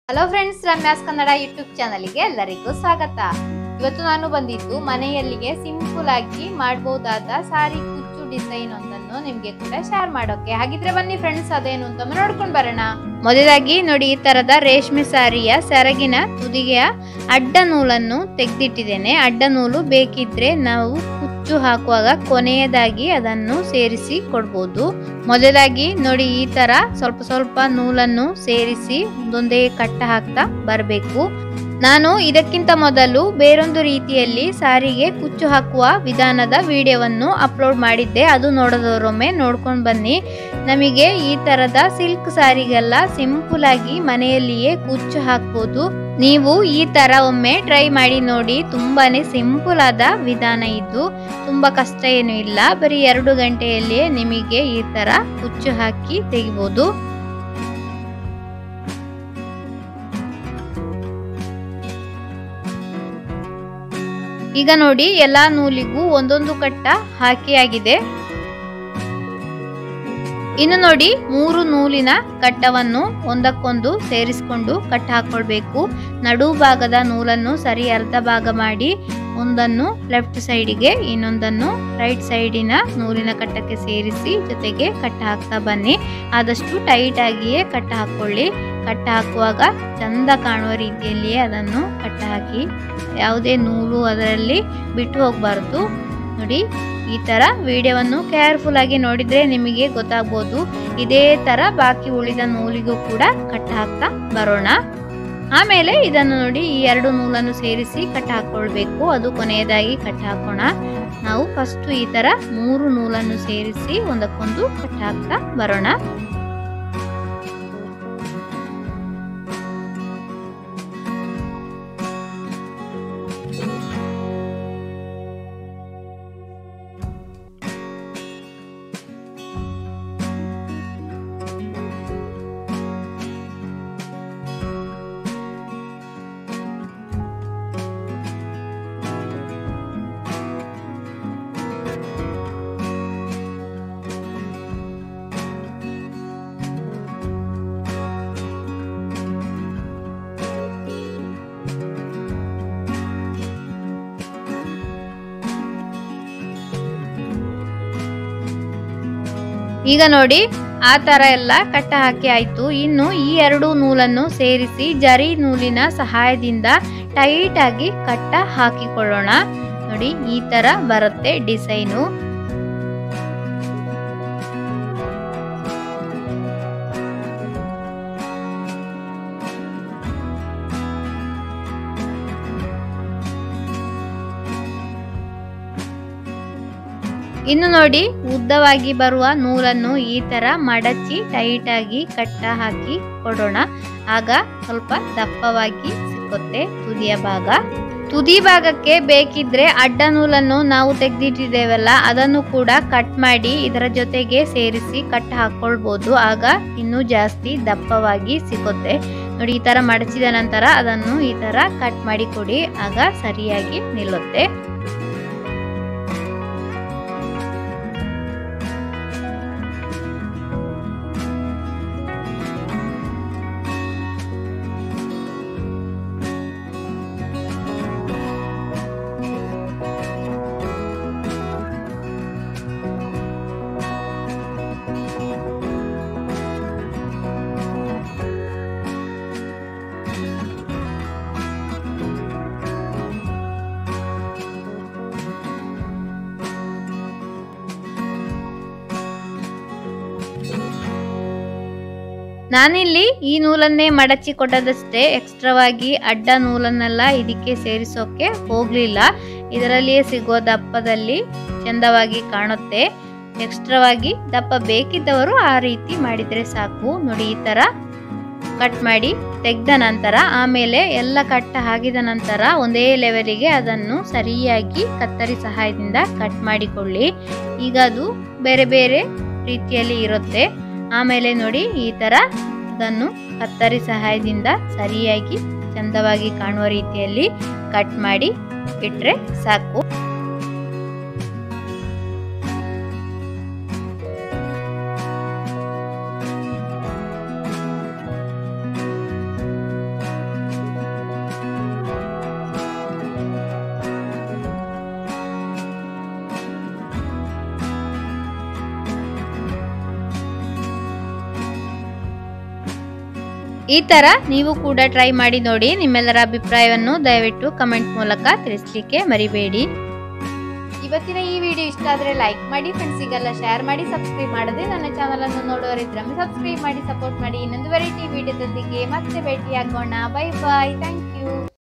hello friends Ramya's Kannada YouTube ಚಾನಲ್ಗೆ ಎಲ್ಲರಿಗೂ ಸ್ವಾಗತ ಇವತ್ತು ನಾನು ಬಂದಿದ್ದು ಮನೆಯಲ್ಲಿಗೆ ಸಿಂಪಲ್ ಆಗಿ ಮಾಡಬಹುದಾದ ಸಾರಿ ಕುಚ್ಚು ಡಿಸೈನ್ ಒಂದನ್ನು ನಿಮ್ಗೆ ಕೂಡ ಶೇರ್ ಮಾಡೋಕೆ ಹಾಗಿದ್ರೆ ಬನ್ನಿ ಫ್ರೆಂಡ್ಸ್ ಅದೇನು ಅಂತ ನೋಡ್ಕೊಂಡು ಬರೋಣ ಮೊದಲಾಗಿ ನೋಡಿ ಈ ತರದ ರೇಷ್ಮೆ ಸಾರಿಯ ಸೆರಗಿನ ತುದಿಗೆಯ ಅಡ್ಡ ನೂಲನ್ನು ತೆಗೆದಿಟ್ಟಿದ್ದೇನೆ ಅಡ್ಡ ನೂಲು ಬೇಕಿದ್ರೆ ನಾವು ಕುಚ್ಚು ಹಾಕುವಾಗ ಕೊನೆಯದಾಗಿ ಅದನ್ನು ಸೇರಿಸಿ ಕೊಡ್ಬೋದು ಮೊದಲಾಗಿ ನೋಡಿ ಈ ತರ ಸ್ವಲ್ಪ ಸ್ವಲ್ಪ ನೂಲನ್ನು ಸೇರಿಸಿ ಒಂದೊಂದೇ ಕಟ್ಟ ಹಾಕ್ತಾ ಬರಬೇಕು ನಾನು ಇದಕ್ಕಿಂತ ಮೊದಲು ಬೇರೊಂದು ರೀತಿಯಲ್ಲಿ ಸಾರಿಗೆ ಕುಚ್ಚು ಹಾಕುವ ವಿಧಾನದ ವಿಡಿಯೋವನ್ನು ಅಪ್ಲೋಡ್ ಮಾಡಿದ್ದೆ ಅದು ನೋಡೋದವರೊಮ್ಮೆ ನೋಡ್ಕೊಂಡು ಬನ್ನಿ ನಮಗೆ ಈ ತರದ ಸಿಲ್ಕ್ ಸಾರಿಗೆಲ್ಲ ಸಿಂಪಲ್ ಆಗಿ ಮನೆಯಲ್ಲಿಯೇ ಕುಚ್ಚು ಹಾಕ್ಬೋದು ನೀವು ಈ ತರ ಒಮ್ಮೆ ಟ್ರೈ ಮಾಡಿ ನೋಡಿ ತುಂಬಾನೇ ಸಿಂಪಲ್ ಆದ ವಿಧಾನ ಇದ್ದು ತುಂಬಾ ಕಷ್ಟ ಏನು ಇಲ್ಲ ಬರೀ ಎರಡು ಗಂಟೆಯಲ್ಲಿಯೇ ನಿಮಗೆ ಈ ತರ ಕುಚ್ಚು ಹಾಕಿ ತೆಗಿಬೋದು ಈಗ ನೋಡಿ ಎಲ್ಲಾ ನೂಲಿಗೂ ಒಂದೊಂದು ಕಟ್ಟ ಹಾಕಿ ಆಗಿದೆ ಇನ್ನು ನೋಡಿ ಮೂರು ನೂಲಿನ ಕಟ್ಟವನ್ನು ಒಂದಕ್ಕೊಂದು ಸೇರಿಸಿಕೊಂಡು ಕಟ್ಟ ಹಾಕೊಳ್ಬೇಕು ನಡು ಭಾಗದ ನೂಲನ್ನು ಸರಿ ಅರ್ಧ ಭಾಗ ಮಾಡಿ ಒಂದನ್ನು ಲೆಫ್ಟ್ ಸೈಡಿಗೆ ಇನ್ನೊಂದನ್ನು ರೈಟ್ ಸೈಡಿನ ನೂಲಿನ ಕಟ್ಟಕ್ಕೆ ಸೇರಿಸಿ ಜೊತೆಗೆ ಕಟ್ಟ ಹಾಕ್ತಾ ಬನ್ನಿ ಆದಷ್ಟು ಟೈಟ್ ಆಗಿಯೇ ಕಟ್ಟ ಹಾಕೊಳ್ಳಿ ಕಟ್ಟ ಹಾಕುವಾಗ ಚಂದ ಕಾಣುವ ರೀತಿಯಲ್ಲಿಯೇ ಅದನ್ನು ಕಟ್ಟ ಹಾಕಿ ಯಾವುದೇ ನೂಲು ಅದರಲ್ಲಿ ಬಿಟ್ಟು ಹೋಗಬಾರ್ದು ನೋಡಿ ಈ ತರ ವಿಡಿಯೋವನ್ನು ಕೇರ್ಫುಲ್ ಆಗಿ ನೋಡಿದ್ರೆ ನಿಮಗೆ ಗೊತ್ತಾಗ್ಬೋದು ಇದೇ ತರ ಬಾಕಿ ಉಳಿದ ನೂಲಿಗೂ ಕೂಡ ಕಟ್ಟ ಹಾಕ್ತಾ ಬರೋಣ ಆಮೇಲೆ ಇದನ್ನು ನೋಡಿ ಈ ಎರಡು ನೂಲನ್ನು ಸೇರಿಸಿ ಕಟ್ಟ ಹಾಕೊಳ್ಬೇಕು ಅದು ಕೊನೆಯದಾಗಿ ಕಟ್ಟ ಹಾಕೋಣ ನಾವು ಫಸ್ಟ್ ಈ ತರ ಮೂರು ನೂಲನ್ನು ಸೇರಿಸಿ ಒಂದಕ್ಕೊಂದು ಕಟ್ಟ ಹಾಕ್ತಾ ಬರೋಣ ಈಗ ನೋಡಿ ಆ ತರ ಎಲ್ಲ ಕಟ್ಟ ಹಾಕಿ ಆಯ್ತು ಇನ್ನು ಈ ಎರಡು ನೂಲನ್ನು ಸೇರಿಸಿ ಜರಿ ನೂಲಿನ ಸಹಾಯದಿಂದ ಟೈಟ್ ಆಗಿ ಕಟ್ಟ ಹಾಕಿಕೊಳ್ಳೋಣ ನೋಡಿ ಈ ತರ ಬರುತ್ತೆ ಡಿಸೈನು ಇನ್ನು ನೋಡಿ ಉದ್ದವಾಗಿ ಬರುವ ನೂಲನ್ನು ಈ ತರ ಮಡಚಿ ಟೈಟ್ ಆಗಿ ಕಟ್ಟ ಹಾಕಿ ಕೊಡೋಣ ಆಗ ಸ್ವಲ್ಪ ದಪ್ಪವಾಗಿ ಸಿಕ್ಕುತ್ತೆ ತುದಿಯ ಭಾಗ ತುದಿ ಭಾಗಕ್ಕೆ ಬೇಕಿದ್ರೆ ಅಡ್ಡ ನೂಲನ್ನು ನಾವು ತೆಗೆದಿಟ್ಟಿದ್ದೇವಲ್ಲ ಅದನ್ನು ಕೂಡ ಕಟ್ ಮಾಡಿ ಇದರ ಜೊತೆಗೆ ಸೇರಿಸಿ ಕಟ್ ಹಾಕೊಳ್ಬೋದು ಆಗ ಇನ್ನೂ ಜಾಸ್ತಿ ದಪ್ಪವಾಗಿ ಸಿಗುತ್ತೆ ನೋಡಿ ಈ ತರ ಮಡಚಿದ ನಂತರ ಅದನ್ನು ಈ ತರ ಕಟ್ ಮಾಡಿ ಕೊಡಿ ಆಗ ಸರಿಯಾಗಿ ನಿಲ್ಲುತ್ತೆ ನಾನಿಲ್ಲಿ ಈ ನೂಲನ್ನೇ ಮಡಚಿ ಕೊಟ್ಟದಷ್ಟೇ ಎಕ್ಸ್ಟ್ರಾವಾಗಿ ಅಡ್ಡ ನೂಲನ್ನೆಲ್ಲ ಇದಕ್ಕೆ ಸೇರಿಸೋಕೆ ಹೋಗ್ಲಿಲ್ಲ ಇದರಲ್ಲಿಯೇ ಸಿಗುವ ದಪ್ಪದಲ್ಲಿ ಚಂದವಾಗಿ ಕಾಣುತ್ತೆ ಎಕ್ಸ್ಟ್ರಾವಾಗಿ ದಪ್ಪ ಬೇಕಿದ್ದವರು ಆ ರೀತಿ ಮಾಡಿದ್ರೆ ಸಾಕು ನೋಡಿ ಈ ತರ ಕಟ್ ಮಾಡಿ ತೆಗೆದ ನಂತರ ಆಮೇಲೆ ಎಲ್ಲ ಕಟ್ಟ ಹಾಕಿದ ನಂತರ ಒಂದೇ ಲೆವೆಲಿಗೆ ಅದನ್ನು ಸರಿಯಾಗಿ ಕತ್ತರಿ ಸಹಾಯದಿಂದ ಕಟ್ ಮಾಡಿಕೊಳ್ಳಿ ಈಗ ಅದು ಬೇರೆ ಬೇರೆ ರೀತಿಯಲ್ಲಿ ಇರುತ್ತೆ ಆಮೇಲೆ ನೋಡಿ ಈ ತರ ಅದನ್ನು ಕತ್ತರಿ ಸಹಾಯದಿಂದ ಸರಿಯಾಗಿ ಚಂದವಾಗಿ ಕಾಣುವ ರೀತಿಯಲ್ಲಿ ಕಟ್ ಮಾಡಿ ಇಟ್ರೆ ಸಾಕು ಈ ತರ ನೀವು ಕೂಡ ಟ್ರೈ ಮಾಡಿ ನೋಡಿ ನಿಮ್ಮೆಲ್ಲರ ಅಭಿಪ್ರಾಯವನ್ನು ದಯವಿಟ್ಟು ಕಮೆಂಟ್ ಮೂಲಕ ತಿಳಿಸ್ಲಿಕ್ಕೆ ಮರಿಬೇಡಿ ಇವತ್ತಿನ ಈ ವಿಡಿಯೋ ಇಷ್ಟ ಆದ್ರೆ ಲೈಕ್ ಮಾಡಿ ಫ್ರೆಂಡ್ಸಿಗೆಲ್ಲ ಶೇರ್ ಮಾಡಿ ಸಬ್ಸ್ಕ್ರೈಬ್ ಮಾಡದೆ ನನ್ನ ಚಾನಲ್ ಅನ್ನು ನೋಡೋರಿದ್ರೆ ಸಬ್ಸ್ಕ್ರೈಬ್ ಮಾಡಿ ಸಪೋರ್ಟ್ ಮಾಡಿ ಇನ್ನೊಂದು ವೆರೈಟಿ ವಿಡಿಯೋದೊಂದಿಗೆ ಮತ್ತೆ ಭೇಟಿಯಾಗೋಣ ಬೈ ಬಾಯ್ ಥ್ಯಾಂಕ್ ಯು